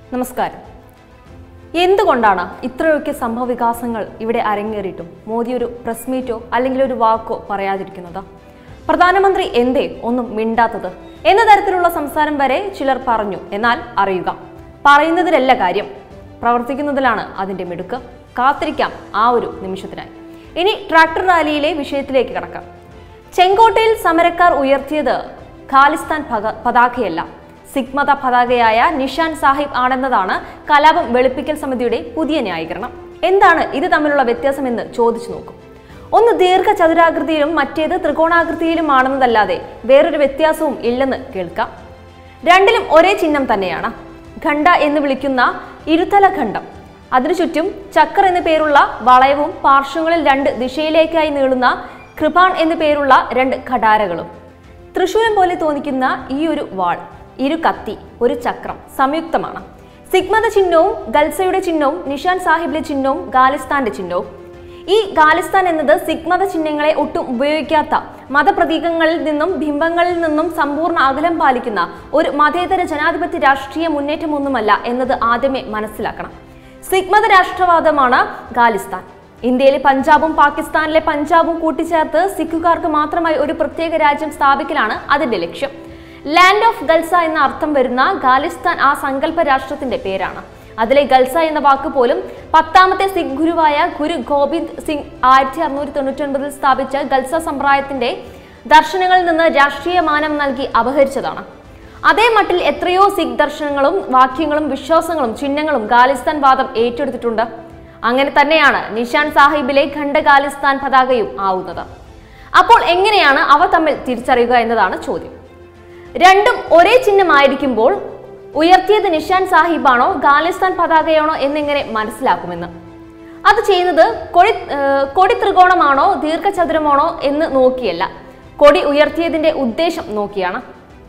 നമസ്കാരം എന്തുകൊണ്ടാണ് ഇത്രയൊക്കെ സംഭവ വികാസങ്ങൾ ഇവിടെ അരങ്ങേറിയിട്ടും മോദി ഒരു പ്രസ് മീറ്റോ അല്ലെങ്കിൽ ഒരു വാക്കോ പറയാതിരിക്കുന്നത് പ്രധാനമന്ത്രി എന്തേ ഒന്നും മിണ്ടാത്തത് എന്ന തരത്തിലുള്ള സംസാരം വരെ ചിലർ പറഞ്ഞു എന്നാൽ അറിയുക പറയുന്നതിലല്ല കാര്യം പ്രവർത്തിക്കുന്നതിലാണ് അതിന്റെ മിടുക്ക് കാത്തിരിക്കാം ആ ഒരു നിമിഷത്തിനായി ഇനി ട്രാക്ടർ റാലിയിലെ വിഷയത്തിലേക്ക് കടക്കാം ചെങ്കോട്ടയിൽ സമരക്കാർ ഉയർത്തിയത് ഖാലിസ്ഥാൻ പക- പതാകയല്ല സിഗ്മത പതാകയായ നിഷാൻ സാഹിബ് ആണെന്നതാണ് കലാപം വെളുപ്പിക്കൽ സമിതിയുടെ പുതിയ ന്യായീകരണം എന്താണ് ഇത് തമ്മിലുള്ള വ്യത്യാസമെന്ന് ചോദിച്ചു നോക്കും ഒന്ന് ദീർഘചതുരാകൃതിയിലും മറ്റേത് ത്രികോണാകൃതിയിലുമാണെന്നതല്ലാതെ വേറൊരു വ്യത്യാസവും ഇല്ലെന്ന് കേൾക്കാം രണ്ടിലും ഒരേ ചിഹ്നം തന്നെയാണ് ഖണ്ഡ എന്ന് വിളിക്കുന്ന ഇരുതല ഖണ്ഡം അതിനു ചുറ്റും ചക്കർ എന്നു പേരുള്ള വളയവും പാർശ്വങ്ങളിൽ രണ്ട് ദിശയിലേക്കായി നീളുന്ന കൃപാൺ എന്നു പേരുള്ള രണ്ട് ഖടാരകളും തൃശൂലം പോലെ തോന്നിക്കുന്ന ഈ ഒരു വാൾ ഇരു കത്തി ഒരു ചക്രം സംയുക്തമാണ് സിഗ്മത ചിഹ്നവും ഗൽസയുടെ ചിഹ്നവും നിഷാൻ സാഹിബിലെ ചിഹ്നവും ഗാലിസ്ഥാന്റെ ചിഹ്നവും ഈ ഗാലിസ്ഥാൻ എന്നത് സിഗ്മത ചിഹ്നങ്ങളെ ഒട്ടും ഉപയോഗിക്കാത്ത മതപ്രതീകങ്ങളിൽ നിന്നും ബിംബങ്ങളിൽ നിന്നും സമ്പൂർണ്ണ അകലം പാലിക്കുന്ന ഒരു മതേതര ജനാധിപത്യ രാഷ്ട്രീയ മുന്നേറ്റമൊന്നുമല്ല എന്നത് ആദ്യമേ മനസ്സിലാക്കണം സിഗ്മത രാഷ്ട്രവാദമാണ് ഗാലിസ്ഥാൻ ഇന്ത്യയിലെ പഞ്ചാബും പാകിസ്ഥാനിലെ പഞ്ചാബും കൂട്ടിച്ചേർത്ത് സിഖുകാർക്ക് മാത്രമായി ഒരു പ്രത്യേക രാജ്യം സ്ഥാപിക്കലാണ് അതിന്റെ ലക്ഷ്യം ലാൻഡ് ഓഫ് ഗൽസ എന്ന അർത്ഥം വരുന്ന ഖാലിസ്ഥാൻ ആ സങ്കല്പ രാഷ്ട്രത്തിന്റെ പേരാണ് അതിലെ ഗൽസ എന്ന വാക്ക് പോലും പത്താമത്തെ സിഖ് ഗുരുവായ ഗുരു ഗോവിന്ദ് സിംഗ് ആയിരത്തി അറുന്നൂറ്റി തൊണ്ണൂറ്റി ഒൻപതിൽ സ്ഥാപിച്ച ഗൽസ സമ്പ്രദായത്തിന്റെ ദർശനങ്ങളിൽ നിന്ന് രാഷ്ട്രീയ മാനം നൽകി അപഹരിച്ചതാണ് അതേ മട്ടിൽ എത്രയോ സിഖ് ദർശനങ്ങളും വാക്യങ്ങളും വിശ്വാസങ്ങളും ചിഹ്നങ്ങളും ഖാലിസ്ഥാൻ വാദം ഏറ്റെടുത്തിട്ടുണ്ട് അങ്ങനെ തന്നെയാണ് നിഷാൻ സാഹിബിലെ ഖണ്ഡ ഖാലിസ്ഥാൻ പതാകയും ആവുന്നത് അപ്പോൾ എങ്ങനെയാണ് അവ തമ്മിൽ തിരിച്ചറിയുക എന്നതാണ് ചോദ്യം രണ്ടും ഒരേ ചിഹ്നമായിരിക്കുമ്പോൾ ഉയർത്തിയത് നിഷാൻ സാഹിബാണോ ഖാലിസ്ഥാൻ പതാകയാണോ എന്നിങ്ങനെ മനസ്സിലാക്കുമെന്ന് അത് ചെയ്യുന്നത് കൊടി ഏഹ് കൊടി ത്രികോണമാണോ ദീർഘചതുരമാണോ എന്ന് നോക്കിയല്ല കൊടി ഉയർത്തിയതിന്റെ ഉദ്ദേശം നോക്കിയാണ്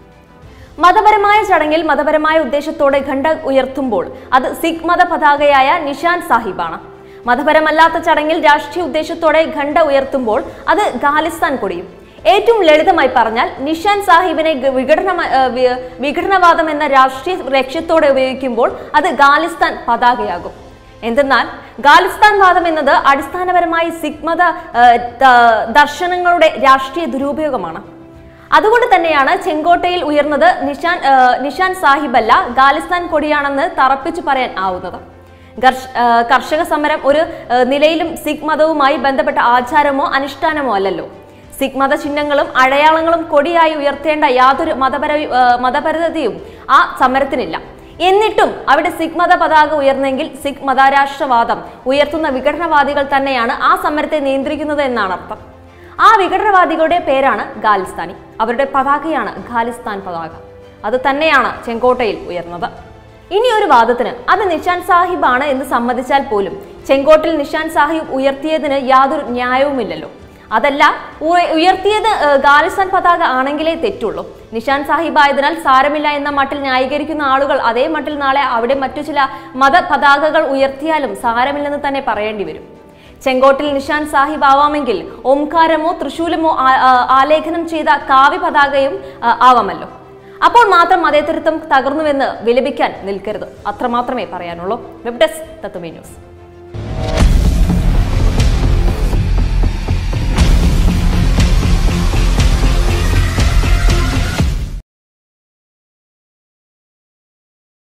മതപരമായ ചടങ്ങിൽ മതപരമായ ഉദ്ദേശത്തോടെ ഖണ്ഡ ഉയർത്തുമ്പോൾ അത് സിഖ് മത പതാകയായ നിഷാൻ സാഹിബാണ് മതപരമല്ലാത്ത ചടങ്ങിൽ രാഷ്ട്രീയ ഉദ്ദേശത്തോടെ ഖണ്ഡ ഉയർത്തുമ്പോൾ അത് ഖാലിസ്ഥാൻ കൊടിയും ഏറ്റവും ലളിതമായി പറഞ്ഞാൽ നിഷാൻ സാഹിബിനെ ഗ- വിഘടന വി- വിഘടനവാദം എന്ന രാഷ്ട്രീയ ലക്ഷ്യത്തോടെ ഉപയോഗിക്കുമ്പോൾ അത് ഖാലിസ്ഥാൻ പതാകയാകും എന്തെന്നാൽ ഖാലിസ്ഥാൻ വാദം എന്നത് അടിസ്ഥാനപരമായി സിഖ് മത ഏഹ്, ദ- ദർശനങ്ങളുടെ രാഷ്ട്രീയ ദുരുപയോഗമാണ് അതുകൊണ്ട് തന്നെയാണ് ചെങ്കോട്ടയിൽ ഉയർന്നത് നിഷാൻ ആ, നിഷാൻ സാഹിബല്ല ഖാലിസ്ഥാൻ കൊടിയാണെന്ന് തറപ്പിച്ചു പറയാൻ ആവുന്നത് ഗർഷ- ആ, കർഷക സമരം ഒരു ആ, നിലയിലും സിഖ് മതവുമായി ബന്ധപ്പെട്ട ആചാരമോ അനുഷ്ഠാനമോ അല്ലല്ലോ സിഖ് മത ചിഹ്നങ്ങളും അടയാളങ്ങളും കൊടിയായി ഉയർത്തേണ്ട യാതൊരു മതപര ആ, മതപരതയും ആ സമരത്തിനില്ല എന്നിട്ടും അവിടെ സിഖ് മത പതാക ഉയർന്നെങ്കിൽ സിഖ് മതാരാഷ്ട്രവാദം ഉയർത്തുന്ന വിഘടനവാദികൾ തന്നെയാണ് ആ സമരത്തെ നിയന്ത്രിക്കുന്നത് എന്നാണ് അർത്ഥം ആ വിഘടനവാദികളുടെ പേരാണ് ഖാലിസ്ഥാനി അവരുടെ പതാകയാണ് ഖാലിസ്ഥാൻ പതാക അത് തന്നെയാണ് ചെങ്കോട്ടയിൽ ഉയർന്നത് ഇനി ഒരു വാദത്തിന് അത് നിഷാൻ സാഹിബാണ് എന്ന് സമ്മതിച്ചാൽ പോലും ചെങ്കോട്ടിൽ നിഷാൻ സാഹിബ് ഉയർത്തിയതിന് യാതൊരു ന്യായവുമില്ലല്ലോ അതല്ല ഉയ- ഉയർത്തിയത് ഏഹ്, ഖാലിസ്ഥാൻ പതാക ആണെങ്കിലേ തെറ്റുള്ളൂ നിഷാൻ സാഹിബ് ആയതിനാൽ സാരമില്ല എന്ന മട്ടിൽ ന്യായീകരിക്കുന്ന ആളുകൾ അതേ മട്ടിൽ നാളെ അവിടെ മറ്റു ചില മത പതാകകൾ ഉയർത്തിയാലും സാരമില്ലെന്ന് തന്നെ പറയേണ്ടി വരും ചെങ്കോട്ടിൽ നിഷാൻ സാഹിബ് ആവാമെങ്കിൽ ഓംകാരമോ തൃശൂലമോ ആ- ആ- ആലേഖനം ചെയ്ത കാവ്യ പതാകയും ആ, ആവാമല്ലോ അപ്പോൾ മാത്രം മതേതരത്വം തകർന്നുവെന്ന് വിലപിക്കാൻ നിൽക്കരുത് അത്രമാത്രമേ പറയാനുള്ളൂ വെബ് ഡെസ്ക് തത്വമേ ന്യൂസ്